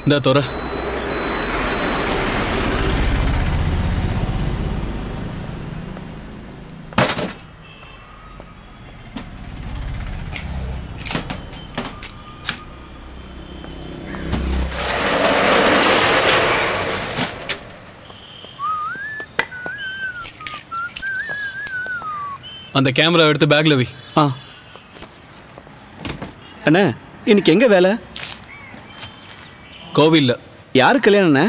இந்த தொற அந்த கேமரா எடுத்து பேக்ல வை ஆ அண்ணே இன்னைக்கு எங்க வேலை கோவில்ல யாரு கல்யாணம் அண்ணே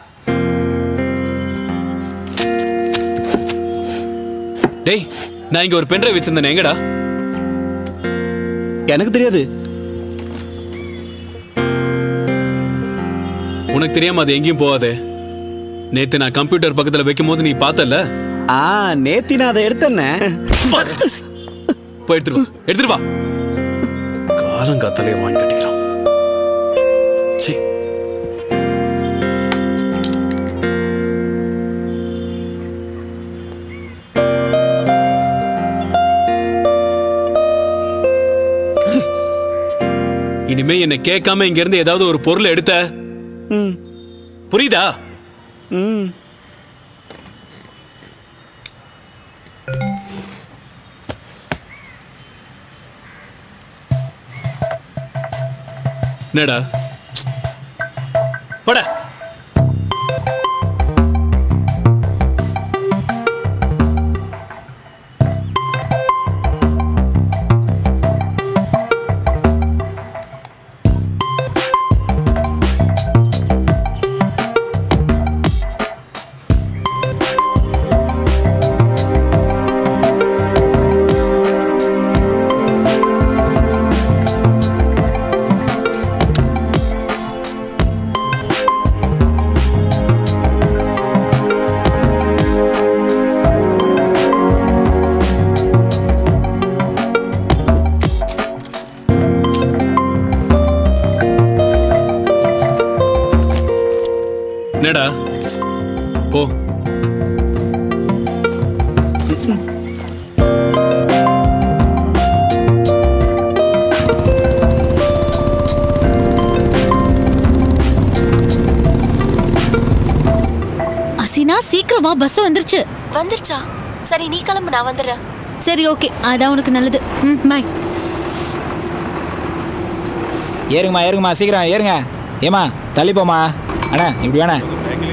டேய் நான் இங்க ஒரு பென்ட்ரைவ் வச்சிருந்தேன் எங்கடா எனக்கு தெரியாது உனக்கு தெரியாம அது எங்கேயும் போகாதே நேத்து நான் கம்ப்யூட்டர் பக்கத்துல வைக்கும் போது நீ பார்த்தல ஆ நேத்தி நான் அதை எடுத்தேண்ணே போய் எடுத்துட்டு வா எடுத்துட்டு வா காலங்காத்தாலே வாங்கி கட்டிக்கிறான் சீ இனிமே என்னை கேட்காம இங்க இருந்து ஏதாவது ஒரு பொருள் எடுத்த ம் புரியுதா ம் என்னடா பட என்னடா போ அசினா சீக்கிரம் வா பஸ் வந்துருச்சு வந்துருச்சா சரி நீ கிளம்பு நான் வந்துடுறேன் சரி ஓகே அதான் உனக்கு நல்லது ம் பாய் ஏறுங்கம்மா ஏறுங்கம்மா சீக்கிரம் ஏறுங்க ஏம்மா தள்ளி போம்மா அண்ணா இப்படி வேணா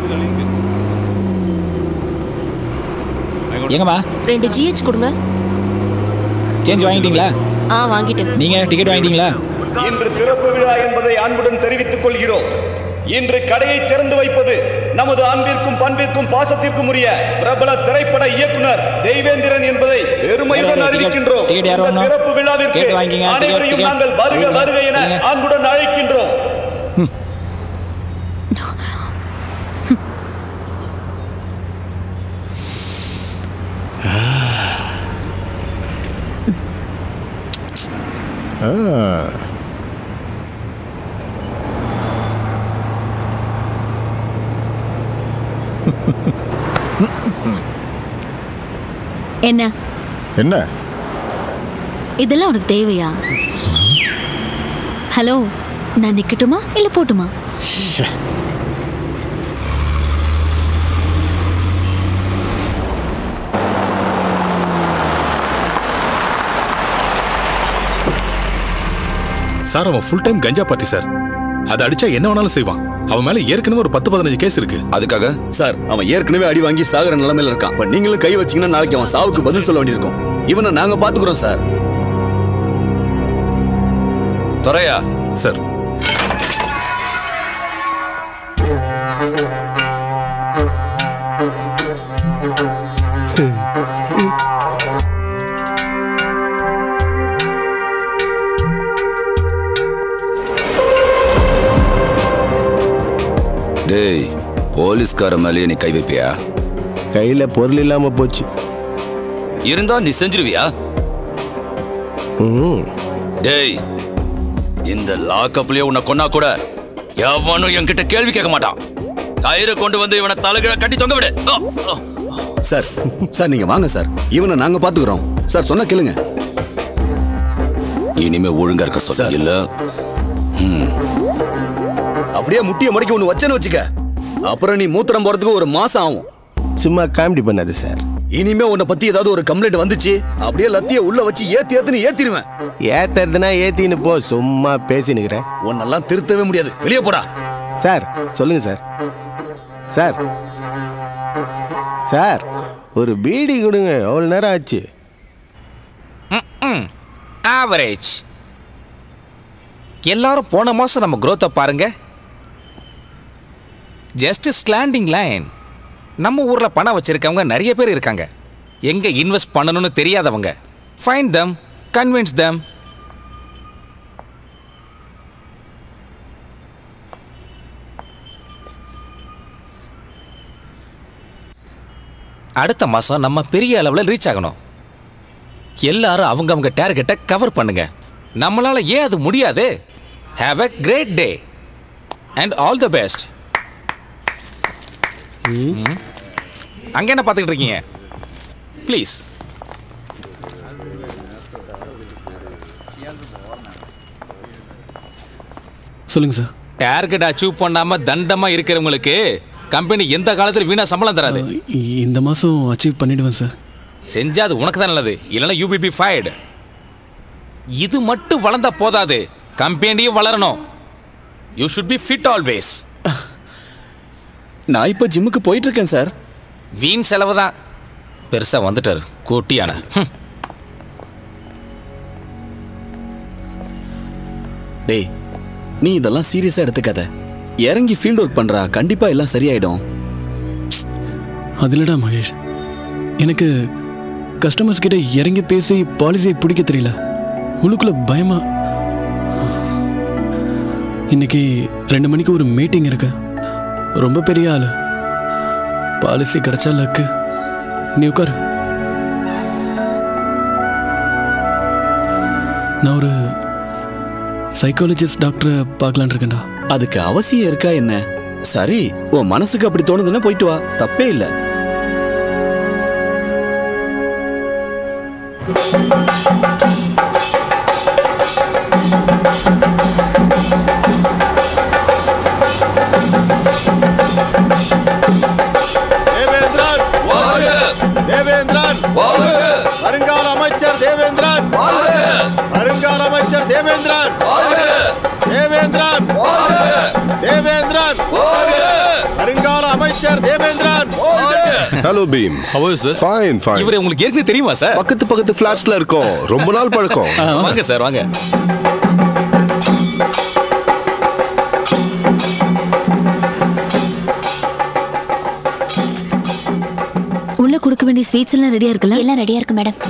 எங்கம்மா ரெண்டு ஜிஹெச் கொடுங்க சேஞ்ச் வாங்கிட்டீங்களா ஆ வாங்கிட்டேன் நீங்க டிக்கெட் வாங்கிட்டீங்களா இன்று திறப்பு விழா என்பதை அன்புடன் தெரிவித்துக் கொள்கிறோம் இன்று கடையை திறந்து வைப்பது நமது அன்பிற்கும் பண்பிற்கும் பாசத்திற்கும் உரிய பிரபல திரைப்பட இயக்குனர் தெய்வேந்திரன் என்பதை பெருமையுடன் டிக்கெட், அறிவிக்கின்றோம் டிக்கெட் யார் இந்த வாங்கணும்? திறப்பு விழாவிற்கு டிக்கெட் வாங்கிக்கங்க, டிக்கெட், அனைவரையும் டிக்கெட். நாங்கள் வருக இருங்க, வருக என இருங்க. அன்புடன் அழைக்கின்றோம் என்ன என்ன இதெல்லாம் உனக்கு தேவையா ஹலோ நான் நிக்கட்டுமா இல்ல போட்டுமா சார் அவன் ஃபுல் டைம் கஞ்சா பார்ட்டி சார் அதை அடிச்சா என்ன வேணாலும் செய்வான் அவன் மேல ஏற்கனவே ஒரு பத்து பதினஞ்சு கேஸ் இருக்கு அதுக்காக சார் அவன் ஏற்கனவே அடி வாங்கி சாகுற நிலைமையில இருக்கான் இப்ப நீங்களும் கை வச்சீங்கன்னா நாளைக்கு அவன் சாவுக்கு பதில் சொல்ல வேண்டியிருக்கும் இவனை நாங்க பாத்துக்கிறோம் சார் துறையா சார் டேய் போலீஸ்கார மேலேயே நீ கை வைப்பியா கையில பொருள் இல்லாம போச்சு இருந்தா நீ செஞ்சிருவியா ம். டேய் இந்த லாக்கப்லயே உன்னை கொன்னா கூட எவனும் என்கிட்ட கேள்வி கேட்க மாட்டான் கயிறை கொண்டு வந்து இவனை தலைகீழ கட்டி தொங்க விடு ஆ, ஆ. சார் சார் நீங்க வாங்க சார் இவனை நாங்க பாத்துக்கிறோம் சார் சொன்னா கேளுங்க இனிமே ஒழுங்கா இருக்க சொல்ல இல்ல ம். அப்படியே முட்டிய மடக்கி ஒண்ணு வச்சேன்னு வச்சுக்க அப்புறம் நீ மூத்திரம் போறதுக்கு ஒரு மாசம் ஆகும் சும்மா காமெடி பண்ணாது சார் இனிமே உன்னை பத்தி ஏதாவது ஒரு கம்ப்ளைண்ட் வந்துச்சு அப்படியே லத்திய உள்ள வச்சு ஏத்தி ஏத்துன்னு ஏத்திடுவேன் ஏத்துறதுனா ஏத்தின்னு போ சும்மா பேசினுக்கிறேன் உன்னெல்லாம் திருத்தவே முடியாது வெளியே போடா சார் சொல்லுங்க சார் சார் சார் ஒரு பீடி கொடுங்க எவ்வளோ நேரம் ஆச்சு ஆவரேஜ் எல்லாரும் போன மாசம் நம்ம growth-அ பாருங்க ஜஸ்ட் ஸ்லாண்டிங் லைன் நம்ம ஊர்ல பணம் வச்சிருக்கவங்க நிறைய பேர் இருக்காங்க எங்க இன்வெஸ்ட் பண்ணணும்னு தெரியாதவங்க ஃபைண்ட் தம் கன்வின்ஸ் தம் அடுத்த மாசம் நம்ம பெரிய அளவில் ரீச் ஆகணும் எல்லாரும் அவங்க அவங்க டார்கெட்டை கவர் பண்ணுங்க நம்மளால ஏன் அது முடியாது have a great day and all the best அங்க என்ன பார்த்துக்கிட்டு இருக்கீங்க ப்ளீஸ் சொல்லுங்க சார் டார்கெட் அச்சீவ் பண்ணாம தண்டமா இருக்கிறவங்களுக்கு கம்பெனி எந்த காலத்துல வீணா சம்பளம் தராது இந்த மாதம் அச்சீவ் பண்ணிடுவேன் சார் செஞ்சா அது உனக்கு தான் நல்லது இல்லைன்னா யூ பி ஃபைடு இது மட்டும் வளர்ந்தா போதாது கம்பெனியும் வளரணும் you should be fit always நான் இப்ப ஜிம்முக்கு போயிட்டு இருக்கேன் சார் வீண் செலவு தான் பெருசா வந்துட்டாரு கூட்டியான ஹம். டேய் நீ இதெல்லாம் சீரியஸா எடுத்துக்காத இறங்கி ஃபீல்ட் ஒர்க் பண்றா கண்டிப்பா எல்லாம் சரியாயிடும் அதுலடா மகேஷ் எனக்கு கஸ்டமர்ஸ் கிட்ட இறங்கி பேசி பாலிசியை பிடிக்க தெரியல உள்ளுக்குள்ள பயமா இன்னைக்கு ரெண்டு மணிக்கு ஒரு மீட்டிங் இருக்கு ரொம்ப பெரிய ஆளு பாலிசி கிடைச்சா லக்கு நீ உட்காரு நான் ஒரு சைக்காலஜிஸ்ட் டாக்டரை பார்க்கலான் இருக்கேன்டா அதுக்கு அவசியம் இருக்கா என்ன சரி உன் மனசுக்கு அப்படி தோணுதுன்னா போயிட்டு வா தப்பே இல்ல தேவேந்திரன் தேவேந்திரன் வருங்கால அமைச்சர் தேவேந்திரன் வருங்கால அமைச்சர் தேவேந்திரன் தேவேந்திரன் தேவேந்திரன் வருங்கால அமைச்சர் தேவேந்திரன் ஹலோ பீம் ஹவோ சார் ஃபைன் ஃபைன் இவரை உங்களுக்கு ஏற்கனவே தெரியுமா சார் பக்கத்து பக்கத்து ஃபிளாட்ஸ்ல இருக்கோம் ரொம்ப நாள் பழக்கம் வாங்க சார் வாங்க உள்ள கொடுக்க வேண்டிய ஸ்வீட்ஸ் எல்லாம் ரெடியா இருக்குல்ல எல்லாம் ரெடியா இருக்கு மேடம்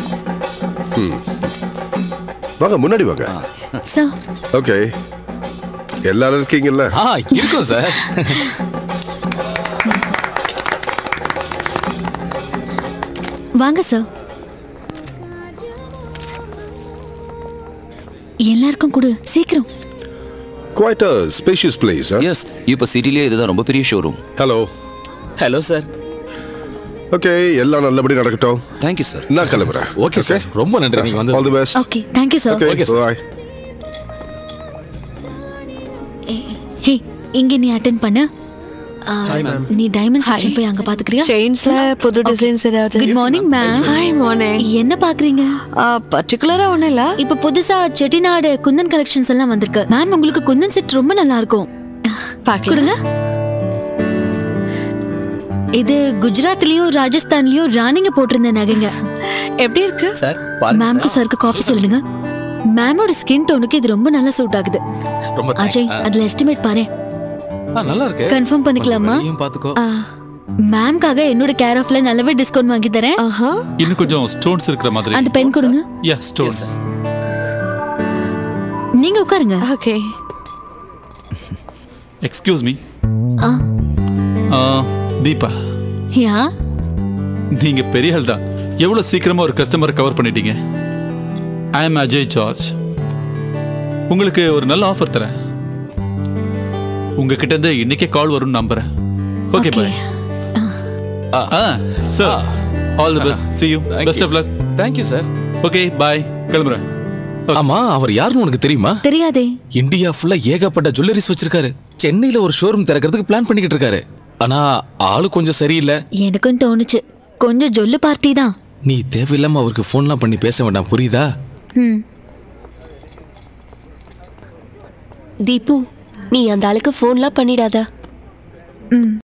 வாங்க முன்னாடி வாங்க சார் ஓகே எல்லாரும் இருக்கீங்கல்ல ஆ இருக்கும் சார் வாங்க சார் எல்லாருக்கும் கொடு சீக்கிரம் quite a spacious place yes இப்போ சிட்டிலே இதுதான் ரொம்ப பெரிய showroom hello hello sir okay எல்லாம் நல்லபடி நடக்கட்டும் தேங்க்யூ சார் நான் கிளம்புறேன் ஓகே சார் ரொம்ப நன்றி நீங்க வந்து all the best okay thank you sir okay Okay, sir. Bye hey இங்க நீ அட்டென்ட் பண்ணு ஆ, நீ டைமண்ட் செக்ஷன் போய் அங்க பாத்துக்கறியா செயின்ஸ்ல புது டிசைன்ஸ் ஏதாவது good morning ma'am hi morning என்ன பாக்குறீங்க பர்டிகுலரா ஒண்ணும் இல்ல இப்ப புதுசா செட்டிநாடு குந்தன் கலெக்ஷன்ஸ் எல்லாம் வந்திருக்கு மேம் உங்களுக்கு குந்தன் செட் ரொம்ப நல்லா இருக்கும் பார்க்கலாம். கொடுங்க இது குஜராத்லயும் ராஜஸ்தான்லயும் ராணிங்க போட்டிருந்த நகைங்க எப்படி இருக்கு சார் மேம்க்கு சருக்கு காஃபி சொல்லுங்க மேமோட ஸ்கின் டோனுக்கு இது ரொம்ப நல்லா சூட் ஆகுது ரொம்ப அஜய் அதுல எஸ்டிமேட் பாரு ஆ, நல்லா இருக்கு கன்ஃபார்ம் பண்ணிக்கலாமா நீயும் பாத்துக்கோ மேம்காக என்னோட கேர் ஆஃப்ல நல்லாவே டிஸ்கவுண்ட் வாங்கி தரேன் இன்னும் கொஞ்சம் ஸ்டோன்ஸ் இருக்கிற மாதிரி அந்த பென் கொடுங்க யா ஸ்டோன்ஸ் நீங்க உட்காருங்க ஓகே எக்ஸ்கியூஸ் மீ ஆ தீபா யா நீங்க பெரிய ஆள் தான் எவ்வளவு சீக்கிரமா ஒரு கஸ்டமரை கவர் பண்ணிட்டீங்க ஐ எம் அஜய் ஜார்ஜ் உங்களுக்கு ஒரு நல்ல ஆஃபர் தரேன் உங்ககிட்ட இருந்து இன்னைக்கே கால் வரும்னு நம்புறேன் ஓகே பாய் ஆ sir all the best see you best of luck thank you sir okay bye கிளம்புறேன் ஆமா அவர் யாருன்னு உனக்கு தெரியுமா தெரியாதே இந்தியா ஃபுல்லா ஏகப்பட்ட ஜுவல்லரிஸ் வச்சிருக்காரு சென்னையில ஒரு ஷோரூம் திறக்கிறதுக்கு பிளான் பண்ணிக்கிட்டு இருக்காரு ஆனா ஆளு கொஞ்சம் சரியில்லை எனக்கும் தோணுச்சு கொஞ்சம் ஜொல்லு பார்ட்டி தான் நீ தேவையில்லாம அவருக்கு ஃபோன்லாம் பண்ணி பேச வேண்டாம் புரியுதா ம் தீபு நீ அந்த ஆளுக்கு ஃபோன்லாம் பண்ணிடாத ம்